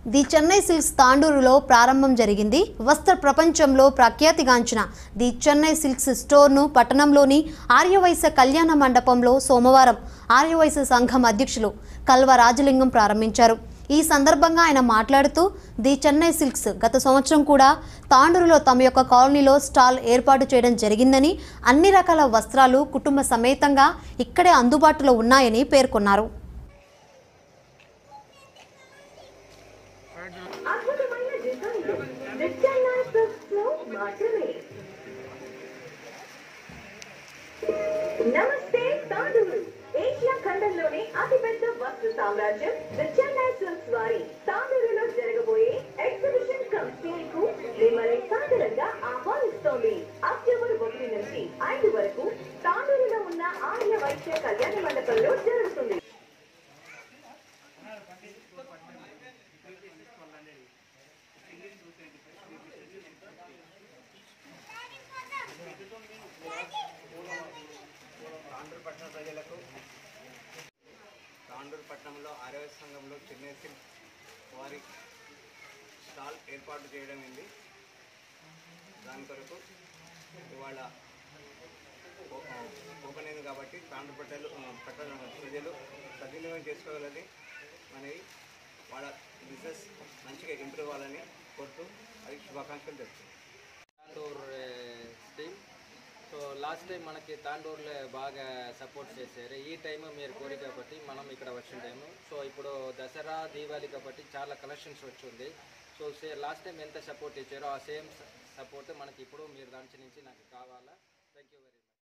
the Chennai silks తాండూరులో ప్రారంభం జరిగింది వస్త్ర ప్రపంచంలో ప్రఖ్యాతిగాంచిన ది చెన్నై సిల్క్స్ స్టోర్ను పట్టణంలోని ఆర్యవైశ్య కళ్యాణ మండపంలో సోమవారం ఆర్యవైశ్య సంఘం అధ్యక్షులు కల్వ రాజలింగం ప్రారంభించారు ఈ సందర్భంగా ఆయన మాట్లాడుతూ ది చెన్నై సిల్క్స్ గత సంవత్సరం కూడా తాండూరులో తమ యొక్క కాలనీలో స్టాల్ ఏర్పాటు చేయడం జరిగిందని అన్ని రకాల వస్త్రాలు కుటుంబ సమేతంగా ఇక్కడే అందుబాటులో ఉన్నాయని పేర్కొన్నారు అద్భుతమైన డిజైన్లు నిత్యాన్న సిల్క్స్లో మాత్రమే నమస్తే తాండూరు ఏషియా ఖండంలోనే అతిపెద్ద వస్త్ర సామ్రాజ్యం ది చెన్నై సిల్క్స్ వారి తాండూరులో జరగబోయే ఎగ్జిబిషన్ కమ్ సేల్ కు మిమ్మల్ని సాదరంగా ఆహ్వానిస్తోంది అక్టోబర్ ఒకటి నుంచి ఐదు వరకు తాండూరులో ఉన్న ఆర్య వైశ్య కళ్యాణ మండపంలో జరుగుతుంది తాండూరు పట్టణ ప్రజలకు తాండూరు పట్టణంలో ఆరోగ్య సంఘంలో చెన్నై సిల్క్ వారి స్టాల్ ఏర్పాటు చేయడం అయింది దాని కొరకు ఇవాళ ఓ- ఓపెన్ అయింది కాబట్టి తాండూరు పట్టలు పట్టణ ప్రజలు సద్వినియోగం చేసుకోగలది మనకి వాళ్ళ బిజినెస్ మంచిగా ఇంప్రూవ్ అవ్వాలని కోరుతూ అది శుభాకాంక్షలు తెలుపుతుంది Tandur team so last time మనకి తాండూరులో బాగా సపోర్ట్ చేశారు ఈ టైం మీరు కోరి కాబట్టి మనం ఇక్కడ వచ్చిన టైము సో ఇప్పుడు దసరా దీపావళి కాబట్టి చాలా కలెక్షన్స్ వచ్చింది సో సే లాస్ట్ టైం ఎంత సపోర్ట్ ఇచ్చారో ఆ సేమ్ సపోర్ట్ మనకి ఇప్పుడు మీరు దాని నుంచి నాకు కావాలా